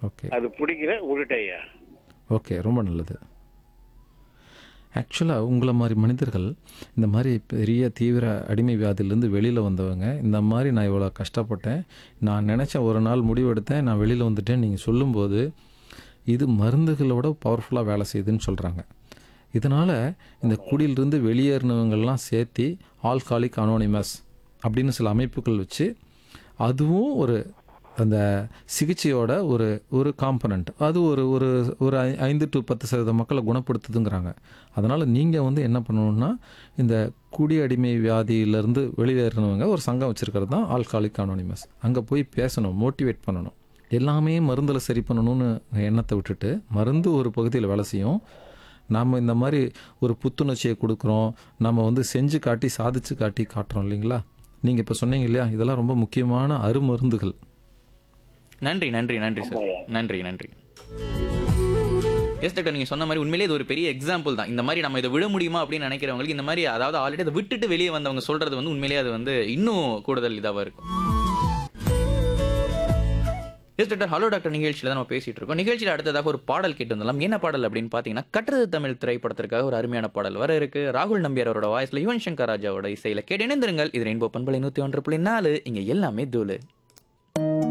okay அது பிடிக்கல விட்டுட்டேன் ஐயா ஓகே ரொம்ப நல்லது ஆக்சுவலாக உங்களை மாதிரி மனிதர்கள் இந்த மாதிரி பெரிய தீவிர அடிமை வியாதியிலேருந்து வெளியில் வந்தவங்க இந்த மாதிரி நான் இவ்வளோ கஷ்டப்பட்டேன் நான் நினச்ச ஒரு நாள் முடிவெடுத்தேன் நான் வெளியில் வந்துட்டேன் நீங்கள் சொல்லும்போது இது மருந்துகளோட பவர்ஃபுல்லாக வேலை செய்யுதுன்னு சொல்கிறாங்க இதனால் இந்த குடியிலிருந்து வெளியேறினவங்கள்லாம் சேர்த்து ஆல்காலிக் அனோனிமஸ் அப்படின்னு சில அமைப்புகள் வச்சு அதுவும் ஒரு அந்த சிகிச்சையோட ஒரு ஒரு காம்பனண்ட் அது ஒரு ஒரு ஒரு ஐ- ஐந்து டு பத்து சதவீத மக்களை குணப்படுத்துதுங்கிறாங்க அதனால் நீங்கள் வந்து என்ன பண்ணணும்னா இந்த குடி அடிமை வியாதியிலேருந்து வெளியேறினவங்க ஒரு சங்கம் வச்சுருக்கிறது தான் ஆல்காலிக் அனோனிமஸ் அங்கே போய் பேசணும் மோட்டிவேட் பண்ணணும் எல்லாமே மருந்தில் சரி பண்ணணும்னு எண்ணத்தை விட்டுட்டு மருந்து ஒரு பகுதியில் வேலை செய்யும் நாம் இந்த மாதிரி ஒரு புத்துணர்ச்சியை கொடுக்குறோம் நம்ம வந்து செஞ்சு காட்டி சாதிச்சு காட்டி காட்டுறோம் இல்லைங்களா நீங்கள் இப்போ சொன்னீங்க இல்லையா இதெல்லாம் ரொம்ப முக்கியமான அருமருந்துகள் நன்றி நன்றி நன்றி சார் நன்றி நன்றி எஸ் டாக்டர் நீங்க சொன்ன மாதிரி உண்மையிலேயே இது ஒரு பெரிய எக்ஸாம்பிள் தான் இந்த மாதிரி நம்ம இதை விட முடியுமா அப்படின்னு நினைக்கிறவங்களுக்கு இந்த மாதிரி அதாவது ஆல்ரெடி அதை விட்டுட்டு வெளியே வந்தவங்க சொல்றது வந்து உண்மையிலேயே அது வந்து இன்னும் கூடுதல் இதாவா இருக்கும் எஸ் டாக்டர் ஹலோ டாக்டர் நிகழ்ச்சியில் தான் நம்ம பேசிட்டு இருக்கோம் நிகழ்ச்சியில் அடுத்ததாக ஒரு பாடல் கேட்டு வந்தலாம் என்ன பாடல் அப்படின்னு பார்த்தீங்கன்னா கட்டுறது தமிழ் திரைப்படத்திற்காக ஒரு அருமையான பாடல் வர இருக்கு ராகுல் நம்பியார் அவரோட வாய்ஸ்ல யுவன் சங்கர் ராஜாவோட இசையில கேட்டு இணைந்திருங்கள் இது ரெயின்போ பண்பலை நூற்றி ஒன்று புள்ளி நாலு இங்கே எல்லாமே தூளு